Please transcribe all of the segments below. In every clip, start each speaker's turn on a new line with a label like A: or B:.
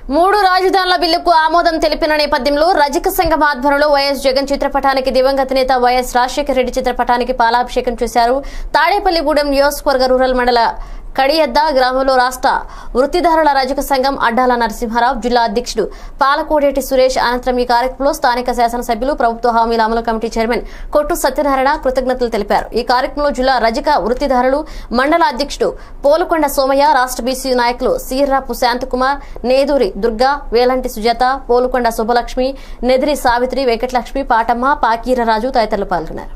A: మూడు రాజధానుల బిల్లుకు ఆమోదం తెలిపిన నేపథ్యంలో రజక సంఘం ఆధ్వర్యంలో వైఎస్ జగన్ చిత్రపటానికి దివంగత నేత వైఎస్ రాజశేఖర రెడ్డి చిత్రపటానికి పాలాభిషేకం చేశారు తాడేపల్లిగూడెం నియోజకవర్గ రూరల్ మండల కడియద్ద గ్రామంలో రాష్ట్ర వృత్తిదారుల రజక సంఘం అడ్డాల నరసింహారావు జిల్లా అధ్యక్షుడు పాలకోడేటి సురేష్ అనంతరం ఈ కార్యక్రమంలో స్థానిక శాసనసభ్యులు ప్రభుత్వ హామీల అమలు కమిటీ చైర్మన్ కొట్టు సత్యనారాయణ కృతజ్ఞతలు తెలిపారు ఈ కార్యక్రమంలో జిల్లా రజక వృత్తిదారులు మండల అధ్యక్షుడు పోలుకొండ సోమయ్య రాష్ట్ర బీసీ నాయకులు సీర్రాపు శాంతకుమార్ నేదూరి దుర్గా వేలంటి సుజాత పోలుకొండ శుభలక్ష్మి నెదిరి సావిత్రి వెంకటలక్ష్మి పాటమ్మ పాకీరరాజు తదితరులు పాల్గొన్నారు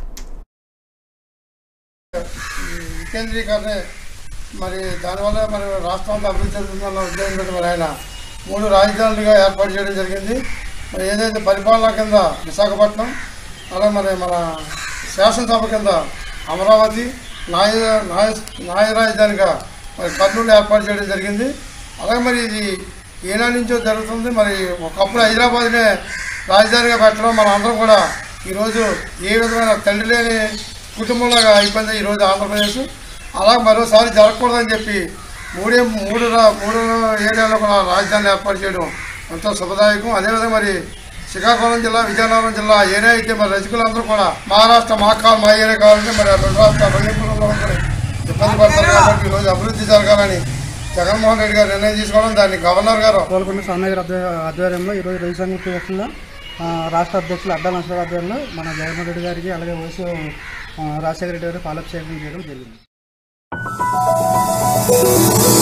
B: వికేంద్రీకరణ మరి దానివల్ల మరి రాష్ట్రం అంతా అభివృద్ధి చెందుతుందన్న ఉద్దేశంతో మరి ఆయన మూడు రాజధానులుగా ఏర్పాటు చేయడం జరిగింది మరి ఏదైతే పరిపాలన కింద విశాఖపట్నం అలాగే మరి మన శాసనసభ కింద అమరావతి న్యాయ న్యాయ న్యాయ రాజధానిగా మరి కర్నూలు ఏర్పాటు చేయడం జరిగింది అలాగే మరి ఇది ఏనాటి నుంచో జరుగుతుంది మరి ఒకప్పుడు హైదరాబాద్నే రాజధానిగా పెట్టడం మన అందరం కూడా ఈరోజు ఏ విధమైన తండ్రి లేని కుటుంబంలాగా అయిపోయింది ఈరోజు ఆంధ్రప్రదేశ్ అలా మరోసారి జరగకూడదని చెప్పి మూడే మూడు రా- మూడు ఏరియాలో కూడా రాజధాని ఏర్పాటు చేయడం ఎంతో శుభదాయకం అదేవిధంగా మరి శ్రీకాకుళం జిల్లా విజయనగరం జిల్లా ఏరియా అయితే మరి రజకులందరూ కూడా మహారాష్ట్ర మా కాల్ మా ఏరియా కావాలంటే మరి ఆ రెండు రాష్ట్రాలు రెండింటిలో కూడా ఇబ్బంది పడతారు కాబట్టి ఈరోజు అభివృద్ధి జరగాలని జగన్మోహన్ రెడ్డి గారు నిర్ణయం తీసుకోవడం దాన్ని గవర్నర్ గారు
C: కోలుకొండ స్వామి గారి ఆధ్వ- ఆధ్వర్యంలో ఈరోజు రైతు సంఘ వ్యక్తుల్లో రాష్ట్ర అధ్యక్షులు అడ్డా నరసింహ ఆధ్వర్యంలో మన జగన్మోహన్ రెడ్డి గారికి అలాగే వయసు రాజశేఖర రెడ్డి గారికి పాలాభిషేకం చేయడం జరిగింది